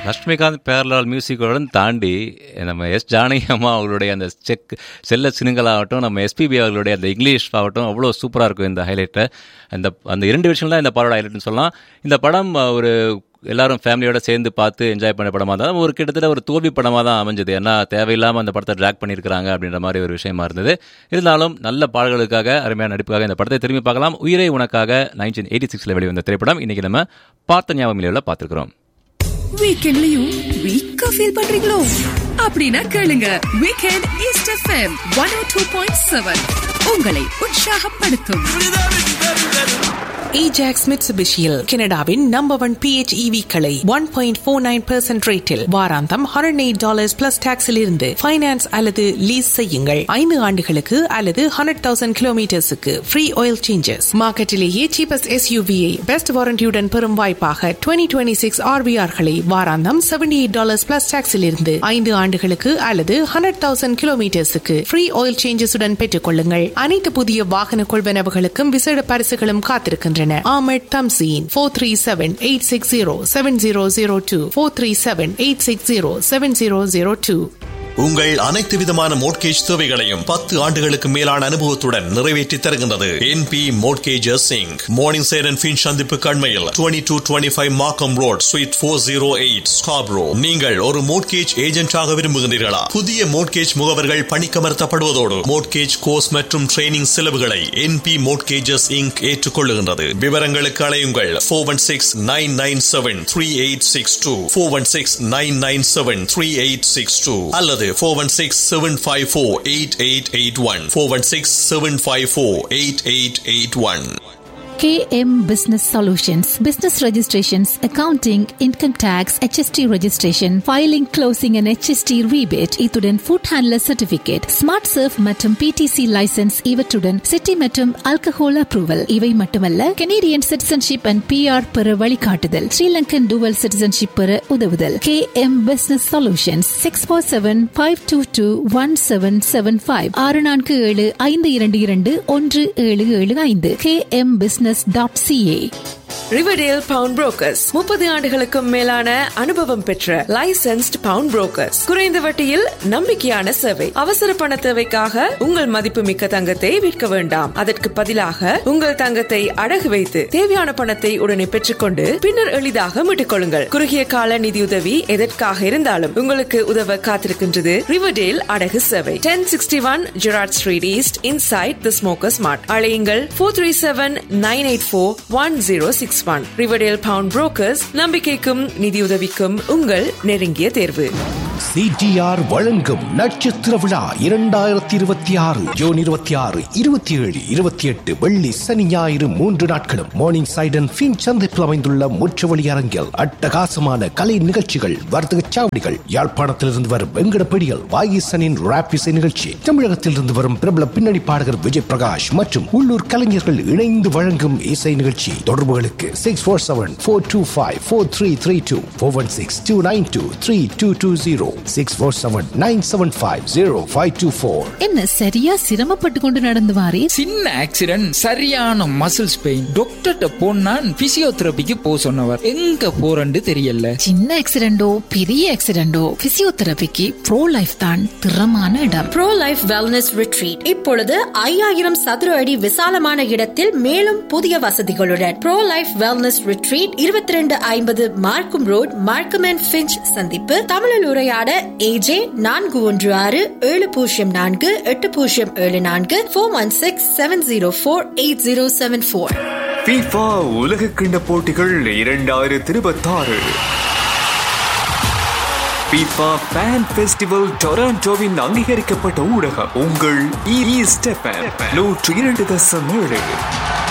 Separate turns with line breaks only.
லட்சுமிகாந்த் பேரலால் மியூசிக்குடன் தாண்டி நம்ம எஸ் ஜானகி அம்மா அவர்களுடைய அந்த செக் செல்ல சினுங்களாகட்டும் நம்ம எஸ்பிபி அவர்களுடைய அந்த இங்கிலீஷ் ஆகட்டும் அவ்வளோ சூப்பராக இருக்கும் இந்த ஹைலைட்டை அந்த அந்த இரண்டு விஷயம் தான் இந்த படோட ஹைலைட்னு சொல்லலாம் இந்த படம் ஒரு எல்லாரும் ஃபேமிலியோட சேர்ந்து பார்த்து என்ஜாய் பண்ண படமாக தான் ஒரு கிட்டத்தட்ட ஒரு தோல்வி படமாக தான் அமைஞ்சது ஏன்னா தேவையில்லாமல் அந்த படத்தை ட்ராக் பண்ணியிருக்கிறாங்க அப்படின்ற மாதிரி ஒரு விஷயமா இருந்தது இருந்தாலும் நல்ல பாடல்களுக்காக அருமையான நடிப்புக்காக இந்த படத்தை திரும்பி பார்க்கலாம் உயிரை உனக்காக நைன்டீன் எயிட்டி சிக்ஸில் வெளிவந்த திரைப்படம் இன்னைக்கு நம்ம பார்த்த ஞாபகம் இல்லையில் பார்த்துருக்குறோம்
வீக்கெண்ட்லயும் வீக்கா ஃபீல் பண்றீங்களோ அப்படின்னா கேளுங்க weekend East FM one O two point seven உங்களை உற்சாகப்படுத்தும்
ஏஜாக்ஸ் மிட்சுபிஷியில் கனடாவின் நம்பர் ஒன் பிஹெச்இவி களை one point four nine percent ரேட்டில் வாராந்தம் ஹண்ட்ரட் எயிட் டாலர்ஸ் பிளஸ் டாக்ஸில் இருந்து ஃபைனான்ஸ் அல்லது லீஸ் செய்யுங்கள் ஐந்து ஆண்டுகளுக்கு அல்லது ஹண்ட்ரட் தௌசண்ட் கிலோமீட்டர்ஸுக்கு ஃப்ரீ ஆயில் சேஞ்சஸ் மார்க்கெட்டிலேயே சீபஸ்ட் எஸ்யூவியை பெஸ்ட் வாரண்டியுடன் பெறும் வாய்ப்பாக டுவெண்ட்டி டுவெண்ட்டி சிக்ஸ் ஆர்பிஆர்களை வாராந்தம் செவன்டி எயிட் டாலர்ஸ் பிளஸ் டாக்ஸில் இருந்து ஐந்து ஆண்டுகளுக்கு அல்லது ஹண்ட்ரட் தௌசண்ட் கிலோமீட்டர்ஸுக்கு ஃப்ரீ ஆயில் சேஞ்சஸுடன் பெற்றுக் கொள்ளுங்கள் அனைத்து புதிய வாகன கொள்வனவுகளுக்கும் விசேட பரிசுகளும் காத்திருக்கின்றன Ahmed Thamseen four three seven eight six zero seven zero zero two four three seven eight six zero seven zero zero two
உங்கள் அனைத்து விதமான மோட்கேஜ் தேவைகளையும் பத்து ஆண்டுகளுக்கு மேலான அனுபவத்துடன் நிறைவேற்றி தருகின்றது என் பி மோட்கேஜஸ் சிங் மார்னிங் சேர் அண்ட் பின் சந்திப்பு கண்மையில் twenty two twenty five Markham road suite four zero eight Scarborough நீங்கள் ஒரு மோட்கேஜ் ஏஜென்டாக விரும்புகின்றீர்களா புதிய மோட்கேஜ் முகவர்கள் பணிக்கமர்த்தப்படுவதோடு மோட்கேஜ் கோர்ஸ் மற்றும் ட்ரைனிங் செலவுகளை என் பி மோட்கேஜஸ் இங்க் ஏற்றுக்கொள்ளுகின்றது விவரங்களுக்கு அலையுங்கள் four one six nine nine seven three eight six two four one six nine nine seven three eight six two அல்லது four one six seven five four eight eight eight one four one six seven five four eight eight eight one
KM Business Solutions, business registrations, accounting, income tax, HST registration, filing, closing and HST rebate, இத்துடன் food handler certificate, smart surf மற்றும் PTC license இவற்றுடன் city மற்றும் alcohol approval இவை மட்டுமல்ல Canadian citizenship and PR பெற வழிகாட்டுதல் Sri Lankan dual citizenship பெற உதவுதல் KM Business Solutions six four seven five two two one seven seven five ஆறு நான்கு ஏழு ஐந்து இரண்டு இரண்டு ஒன்று ஏழு ஏழு ஐந்து KM Business dot CA
Riverdale pawn brokers முப்பது ஆண்டுகளுக்கும் மேலான அனுபவம் பெற்ற லைசென்ஸ்ட் பவுண்ட் புரோக்கர்ஸ் குறைந்த வட்டியில் நம்பிக்கையான சேவை அவசர பண தேவைக்காக உங்கள் மதிப்புமிக்க தங்கத்தை விற்க வேண்டாம் அதற்கு பதிலாக உங்கள் தங்கத்தை அடகு வைத்து தேவையான பணத்தை உடனே பெற்றுக்கொண்டு பின்னர் எளிதாக மீட்டுக் கொள்ளுங்கள் குறுகிய கால நிதியுதவி எதற்காக இருந்தாலும் உங்களுக்கு உதவ காத்திருக்கின்றது ரிவர்டேல் அடகு சேவை ten sixty one Gerrard street east inside the smokers mart அழையுங்கள் four three seven nine eight four one zero six one Riverdale pawn brokers நம்பிக்கைக்கும் நிதியுதவிக்கும் உங்கள் நெருங்கிய தேர்வு
சிடிஆர் வழங்கும் நட்சத்திர விழா இரண்டாயிரத்தி இருபத்தி ஆறு ஜூன் இருபத்தி ஆறு இருபத்தி ஏழு இருபத்தி எட்டு வெள்ளி சனி ஞாயிறு மூன்று நாட்களும் மார்னிங் சைடன் பின் சந்திப்பில் அமைந்துள்ள முற்றவழி அரங்கில் அட்டகாசமான கலை நிகழ்ச்சிகள் வர்த்தக சாவடிகள் யாழ்ப்பாணத்திலிருந்து வரும் வெங்கடப்படிகள் வாயிசனின் ராப் இசை நிகழ்ச்சி தமிழகத்திலிருந்து வரும் பிரபல பின்னணி பாடகர் விஜய் பிரகாஷ் மற்றும் உள்ளூர் கலைஞர்கள் இணைந்து வழங்கும் இசை நிகழ்ச்சி தொடர்புகளுக்கு six four seven four two five four three three two four one six two nine two three two two zero six four seven nine seven five zero five two four
என்ன சரியா சிரமப்பட்டு கொண்டு நடந்து வாரே
சின்ன ஆக்சிடென்ட் சரியான muscles pain டாக்டர்கிட்ட போனான் பிசியோதெரபிக்கு போ சொன்னவர் எங்க போறன்னு தெரியல
சின்ன ஆக்சிடென்டோ பெரிய ஆக்சிடென்டோ பிசியோதெரபிக்கு ப்ரோ லைஃப் தான் திறமான இடம்
ப்ரோ லைஃப் வெல்னஸ் ரிட்ரீட் இப்பொழுது ஐயாயிரம் சதுர அடி விசாலமான இடத்தில் மேலும் புதிய வசதிகளுடன் ப்ரோ லைஃப் வெல்னஸ் ரிட்ரீட் இருபத்தி ரெண்டு ஐம்பது மார்க்கும் ரோட் மார்க்கம் அண்ட் பிஞ்ச் சந்திப்பு தமிழில் உரையாட ஏஜே நான்கு ஒன்று ஆறு ஏழு பூஜ்ஜியம் நான்கு எட்டு பூஜ்ஜியம் ஏழு நான்கு four one six seven zero four eight zero seven four
FIFA உலக கிண்ட போட்டிகள் இரண்டாயிரத்தி இருபத்தாறு FIFA Fan Festival டொராண்டோவின் அங்கீகரிக்கப்பட்ட ஊடகம் உங்கள் ஈஸ்ட் நூற்றி இரண்டு தசம் ஏழு